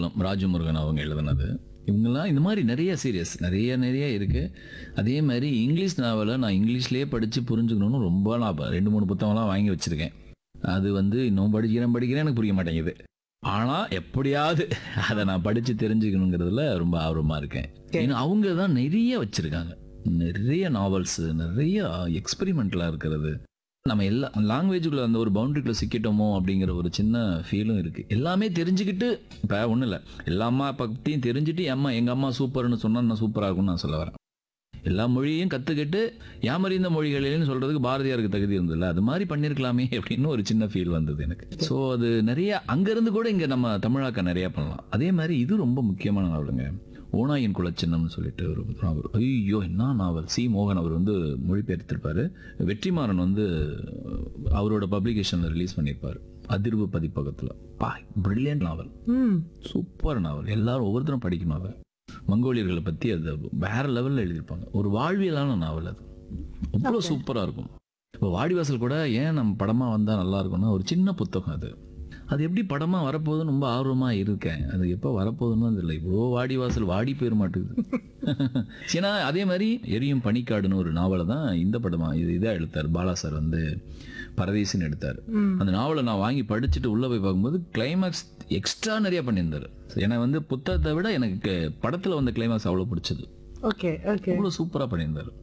காலம் ராஜமுருகன் அவங்க எழுதுனது இவங்கெல்லாம் இந்த மாதிரி நிறைய சீரியஸ் நிறைய நிறைய இருக்கு அதே மாதிரி இங்கிலீஷ் நாவலை நான் இங்கிலீஷ்லேயே படித்து புரிஞ்சுக்கணும்னு ரொம்ப நான் ப- ரெண்டு மூணு புத்தகம்லாம் வாங்கி வச்சிருக்கேன் அது வந்து இன்னும் படிக்கிறேன் படிக்கிறேன் எனக்கு புரிய மாட்டேங்குது ஆனால் எப்படியாவது அதை நான் படித்து தெரிஞ்சுக்கணுங்கிறதுல ரொம்ப ஆர்வமாக இருக்கேன் ஏன்னா அவங்க தான் நிறைய வச்சுருக்காங்க நிறைய நாவல்ஸ் நிறைய எக்ஸ்பெரிமெண்ட்லாம் இருக்கிறது நம்ம எல்லா லாங்குவேஜுக்குள்ள அந்த ஒரு பவுண்டரிக்குள்ள சிக்கிட்டோமோ அப்படிங்கிற ஒரு சின்ன ஃபீலும் இருக்கு எல்லாமே தெரிஞ்சுக்கிட்டு இப்போ ஒன்றும் இல்லை எல்லா அம்மா பற்றியும் தெரிஞ்சுட்டு என் அம்மா எங்கள் அம்மா சூப்பர்னு சொன்னால் நான் சூப்பராக இருக்கும்னு நான் சொல்ல வரேன் எல்லா மொழியையும் கற்றுக்கிட்டு யாமறிந்த மொழிகளில்னு சொல்கிறதுக்கு பாரதியாருக்கு தகுதி இருந்ததில்ல அது மாதிரி பண்ணியிருக்கலாமே அப்படின்னு ஒரு சின்ன ஃபீல் வந்தது எனக்கு ஸோ அது நிறைய அங்கேருந்து கூட இங்கே நம்ம தமிழாக்க நிறையா பண்ணலாம் அதே மாதிரி இது ரொம்ப முக்கியமான நாவலுங்க ஓனாயின் குலச்சின்னம்னு சொல்லிட்டு ஒரு நாவல் ஐயோ என்ன நாவல் சி மோகன் அவர் வந்து மொழிபெயர்த்திருப்பாரு வெற்றிமாறன் வந்து அவரோட பப்ளிகேஷனில் ரிலீஸ் பண்ணியிருப்பார் அதிர்வு பதிப்பகத்தில் பா பிரில்லியன்ட் நாவல் ம் சூப்பர் நாவல் எல்லாரும் ஒவ்வொருத்தரும் படிக்கணும் அதை மங்கோலியர்களை பற்றி அது வேற லெவலில் எழுதியிருப்பாங்க ஒரு வாழ்வியலான நாவல் அது அவ்வளோ சூப்பராக இருக்கும் இப்போ வாடிவாசல் கூட ஏன் நம்ம படமாக வந்தால் நல்லா இருக்கும்னா ஒரு சின்ன புத்தகம் அது அது எப்படி படமாக வரப்போகுதுன்னு ரொம்ப ஆர்வமாக இருக்கேன் அது எப்போ வரப்போகுதுன்னு தெரியல இவ்வளோ வாடிவாசல் வாடி போயிட மாட்டேங்குது ஏன்னா அதே மாதிரி எரியும் பனிக்காடுன்னு ஒரு நாவலை தான் இந்த படமாக இது இதாக எடுத்தார் பாலா சார் வந்து பரதேசின்னு எடுத்தார் அந்த நாவலை நான் வாங்கி படிச்சுட்டு உள்ளே போய் பார்க்கும்போது கிளைமேக்ஸ் எக்ஸ்ட்ரா நிறைய பண்ணியிருந்தாரு ஏன்னா வந்து புத்தகத்தை விட எனக்கு படத்தில் வந்த கிளைமேக்ஸ் அவ்வளோ பிடிச்சது ஓகே ஓகே அவ்வளோ சூப்பராக பண்ணியிருந்தாரு